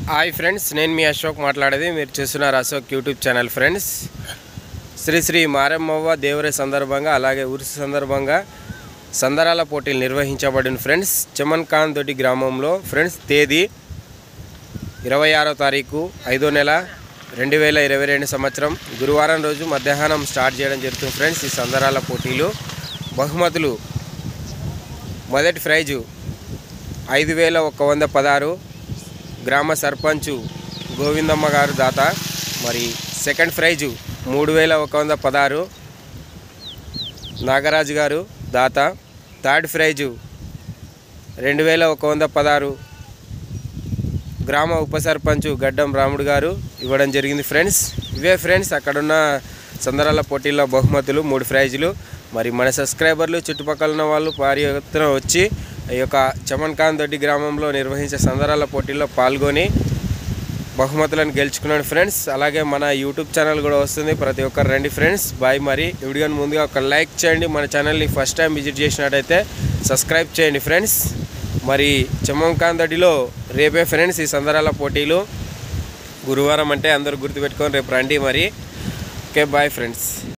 hi friends నేను మీ అశోక్ మాట్లాడేది మీరు చూస్తున్నారు Ashok YouTube channel friends Shri Shri Maremmavva దేవరే సందర్భంగా అలాగే ఉరుసు సందర్భంగా సందరాల పోటీలు నిర్వహించబడిన ఫ్రెండ్స్ చమన్ ఖాన్ దొడ్డి గ్రామంలో ఫ్రెండ్స్ తేదీ ఇరవై ఆరో తారీఖు ఐదో నెల రెండు వేల ఇరవై రెండు సంవత్సరం గురువారం రోజు మధ్యాహ్నం స్టార్ట్ చేయడం జరుగుతుంది ఫ్రెండ్స్ ఈ సందరాల పోటీలు బహుమతులు మొదటి ప్రైజు ఐదు వేల ఒక వంద పదహారు గ్రామ సర్పంచు గోవిందమ్మ గారు దాత మరి సెకండ్ ప్రైజు మూడు వేల ఒక వంద పదహారు నాగరాజు గారు దాత థర్డ్ ప్రైజు రెండు వేల ఒక వంద పదహారు గ్రామ ఉప సర్పంచ్ గడ్డం రాముడు గారు ఇవ్వడం జరిగింది ఫ్రెండ్స్ ఇవే ఫ్రెండ్స్ అక్కడున్న సందరాల పోటీల్లో బహుమతులు మూడు ప్రైజులు మరి మన సబ్స్క్రైబర్లు చుట్టుపక్కల ఉన్న వాళ్ళు భారీ ఎత్తున వచ్చి ఈ యొక్క చమన్ ఖాన్ దొడ్డి గ్రామంలో నిర్వహించే సందరాల పోటీల్లో పాల్గొని బహుమతులను గెలుచుకున్నాను ఫ్రెండ్స్ అలాగే మన యూట్యూబ్ ఛానల్ కూడా వస్తుంది ప్రతి ఒక్కరు రండి ఫ్రెండ్స్ బాయ్ మరి ఈ వీడియోని ముందుగా ఒక లైక్ చేయండి మన ఛానల్ని ఫస్ట్ టైం విజిట్ చేసినట్టయితే సబ్స్క్రైబ్ చేయండి ఫ్రెండ్స్ మరి చమంకాన్ దడిలో రేపే ఫ్రెండ్స్ ఈ సందరాల పోటీలు గురువారం అంటే అందరూ గుర్తుపెట్టుకొని రేపు రండి మరి ఓకే బాయ్ ఫ్రెండ్స్